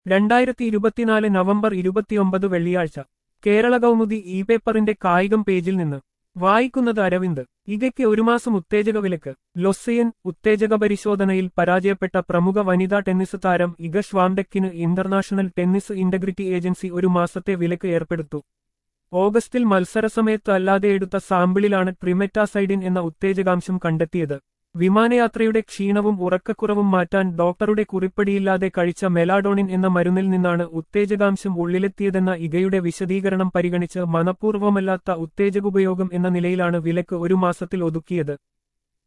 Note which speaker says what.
Speaker 1: രണ്ടായിരത്തി ഇരുപത്തിനാല് നവംബർ ഇരുപത്തിയൊമ്പത് വെള്ളിയാഴ്ച കേരള കൗമുദി ഇ പേപ്പറിന്റെ കായികം പേജിൽ നിന്ന് വായിക്കുന്നത് അരവിന്ദ് ഇകയ്ക്ക് ഒരു മാസം ഉത്തേജക വിലക്ക് ലൊസയൻ ഉത്തേജക പരിശോധനയിൽ പരാജയപ്പെട്ട പ്രമുഖ വനിതാ ടെന്നീസ് താരം ഇഗ ഷ്വാംഡെക്കിന് ഇന്റർനാഷണൽ ടെന്നീസ് ഇന്റഗ്രിറ്റി ഏജൻസി ഒരു മാസത്തെ വിലക്ക് ഏർപ്പെടുത്തു ഓഗസ്റ്റിൽ മത്സരസമയത്ത് അല്ലാതെ എടുത്ത സാമ്പിളിലാണ് ട്രിമെറ്റാസൈഡിൻ എന്ന ഉത്തേജകാംശം കണ്ടെത്തിയത് വിമാനയാത്രയുടെ ക്ഷീണവും ഉറക്കക്കുറവും മാറ്റാൻ ഡോക്ടറുടെ കുറിപ്പടിയില്ലാതെ കഴിച്ച മെലാഡോണിൻ എന്ന മരുന്നിൽ നിന്നാണ് ഉത്തേജകാംശം ഉള്ളിലെത്തിയതെന്ന ഇഗയുടെ വിശദീകരണം പരിഗണിച്ച് മനഃപൂർവ്വമല്ലാത്ത ഉത്തേജകോപയോഗം എന്ന നിലയിലാണ് വിലക്ക് ഒരു മാസത്തിൽ ഒതുക്കിയത്